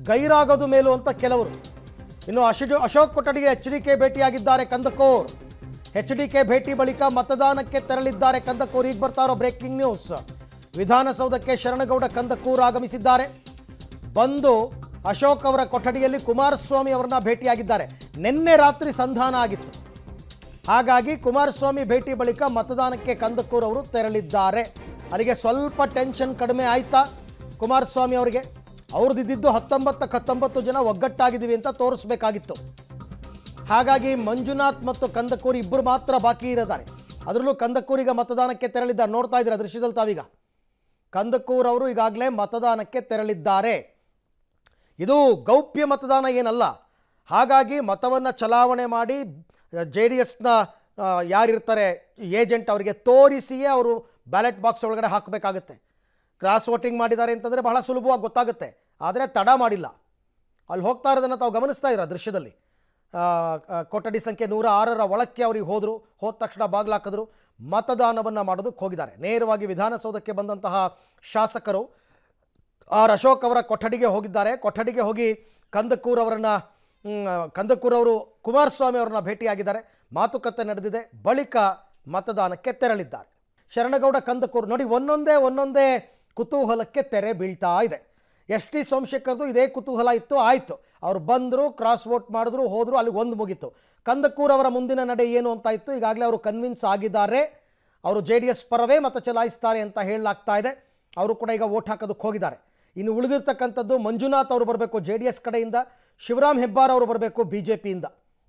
ಗೈರಾಗೋದು ಮೇಲು ಅಂತ ಕೆಲವರು ಇನ್ನು ಅಶೋಕ್ ಅಶೋಕ್ ಕೊಠಡಿಗೆ ಎಚ್ ಡಿ ಕೆ ಭೇಟಿಯಾಗಿದ್ದಾರೆ ಕಂದಕೂರ್ ಎಚ್ ಡಿ ಕೆ ಭೇಟಿ ಬಳಿಕ ಮತದಾನಕ್ಕೆ ತೆರಳಿದ್ದಾರೆ ಕಂದಕೂರ್ ಈಗ ಬರ್ತಾರೋ ಬ್ರೇಕಿಂಗ್ ನ್ಯೂಸ್ ವಿಧಾನಸೌಧಕ್ಕೆ ಶರಣಗೌಡ ಕಂದಕೂರ್ ಆಗಮಿಸಿದ್ದಾರೆ ಬಂದು ಅಶೋಕ್ ಅವರ ಕೊಠಡಿಯಲ್ಲಿ ಕುಮಾರಸ್ವಾಮಿ ಅವರನ್ನ ಭೇಟಿಯಾಗಿದ್ದಾರೆ ನಿನ್ನೆ ರಾತ್ರಿ ಸಂಧಾನ ಆಗಿತ್ತು ಹಾಗಾಗಿ ಕುಮಾರಸ್ವಾಮಿ ಭೇಟಿ ಬಳಿಕ ಮತದಾನಕ್ಕೆ ಕಂದಕೂರ್ ಅವರು ತೆರಳಿದ್ದಾರೆ ಅಲ್ಲಿಗೆ ಸ್ವಲ್ಪ ಟೆನ್ಷನ್ ಕಡಿಮೆ ಆಯ್ತಾ ಕುಮಾರಸ್ವಾಮಿ ಅವರಿಗೆ ಅವ್ರದ್ದಿದ್ದು ಹತ್ತೊಂಬತ್ತಕ್ಕೆ ಹತ್ತೊಂಬತ್ತು ಜನ ಒಗ್ಗಟ್ಟಾಗಿದ್ದೀವಿ ಅಂತ ತೋರಿಸ್ಬೇಕಾಗಿತ್ತು ಹಾಗಾಗಿ ಮಂಜುನಾಥ್ ಮತ್ತು ಕಂದಕೂರ್ ಇಬ್ಬರು ಮಾತ್ರ ಬಾಕಿ ಇರಿದ್ದಾರೆ ಅದರಲ್ಲೂ ಕಂದಕೂರಿಗೆ ಮತದಾನಕ್ಕೆ ತೆರಳಿದ್ದಾರೆ ನೋಡ್ತಾ ಇದ್ದೀರಾ ದೃಶ್ಯದಲ್ಲಿ ತಾವೀಗ ಕಂದಕೂರ್ ಅವರು ಈಗಾಗಲೇ ಮತದಾನಕ್ಕೆ ತೆರಳಿದ್ದಾರೆ ಇದು ಗೌಪ್ಯ ಮತದಾನ ಏನಲ್ಲ ಹಾಗಾಗಿ ಮತವನ್ನು ಚಲಾವಣೆ ಮಾಡಿ ಜೆ ಡಿ ಎಸ್ನ ಯಾರಿರ್ತಾರೆ ಏಜೆಂಟ್ ಅವರಿಗೆ ತೋರಿಸಿಯೇ ಅವರು ಬ್ಯಾಲೆಟ್ ಬಾಕ್ಸ್ ಒಳಗಡೆ ಹಾಕಬೇಕಾಗುತ್ತೆ ಕ್ರಾಸ್ ವೋಟಿಂಗ್ ಮಾಡಿದ್ದಾರೆ ಅಂತಂದರೆ ಬಹಳ ಸುಲಭವಾಗಿ ಗೊತ್ತಾಗುತ್ತೆ ಆದರೆ ತಡ ಮಾಡಿಲ್ಲ ಅಲ್ಲಿ ಹೋಗ್ತಾ ಇರೋದನ್ನು ತಾವು ಗಮನಿಸ್ತಾ ಇದ್ದೀರಾ ದೃಶ್ಯದಲ್ಲಿ ಆ, ಆ, ಕೊಠಡಿ ಸಂಖ್ಯೆ ನೂರ ಆರರ ಒಳಕ್ಕೆ ಅವ್ರಿಗೆ ಹೋದರು ಹೋದ ತಕ್ಷಣ ಬಾಗಿಲಾಕಿದ್ರು ಮತದಾನವನ್ನು ಮಾಡೋದಕ್ಕೆ ಹೋಗಿದ್ದಾರೆ ನೇರವಾಗಿ ವಿಧಾನಸೌಧಕ್ಕೆ ಬಂದಂತಹ ಶಾಸಕರು ಆರ್ ಅಶೋಕ್ ಅವರ ಕೊಠಡಿಗೆ ಹೋಗಿದ್ದಾರೆ ಕೊಠಡಿಗೆ ಹೋಗಿ ಕಂದಕೂರ್ ಅವರನ್ನು ಕಂದಕೂರ್ ಅವರು ಕುಮಾರಸ್ವಾಮಿ ಅವರನ್ನ ಭೇಟಿಯಾಗಿದ್ದಾರೆ ಮಾತುಕತೆ ನಡೆದಿದೆ ಬಳಿಕ ಮತದಾನಕ್ಕೆ ತೆರಳಿದ್ದಾರೆ ಶರಣಗೌಡ ಕಂದಕೂರ್ ನೋಡಿ ಒಂದೊಂದೇ ಒಂದೊಂದೇ ಕುತೂಹಲಕ್ಕೆ ತೆರೆ ಬೀಳ್ತಾ ಇದೆ ಎಸ್ ಟಿ ಸೋಮಶೇಖರ್ದು ಇದೇ ಕುತೂಹಲ ಇತ್ತು ಆಯಿತು ಅವ್ರು ಬಂದರು ಕ್ರಾಸ್ ವೋಟ್ ಮಾಡಿದ್ರು ಹೋದರು ಅಲ್ಲಿ ಒಂದು ಮುಗೀತು ಕಂದಕೂರ್ ಅವರ ಮುಂದಿನ ನಡೆ ಏನು ಅಂತ ಇತ್ತು ಈಗಾಗಲೇ ಅವರು ಕನ್ವಿನ್ಸ್ ಆಗಿದ್ದಾರೆ ಅವರು ಜೆ ಡಿ ಎಸ್ ಪರವೇ ಮತ ಚಲಾಯಿಸ್ತಾರೆ ಅಂತ ಹೇಳಲಾಗ್ತಾ ಇದೆ ಅವರು ಕೂಡ ಈಗ ವೋಟ್ ಹಾಕೋದಕ್ಕೆ ಹೋಗಿದ್ದಾರೆ ಇನ್ನು ಉಳಿದಿರ್ತಕ್ಕಂಥದ್ದು ಮಂಜುನಾಥ್ ಅವರು ಬರಬೇಕು ಜೆ ಡಿ ಎಸ್ ಕಡೆಯಿಂದ ಶಿವರಾಮ್ ಹೆಬ್ಬಾರ್ ಅವರು ಬರಬೇಕು ಬಿ ಜೆ ಪಿಯಿಂದ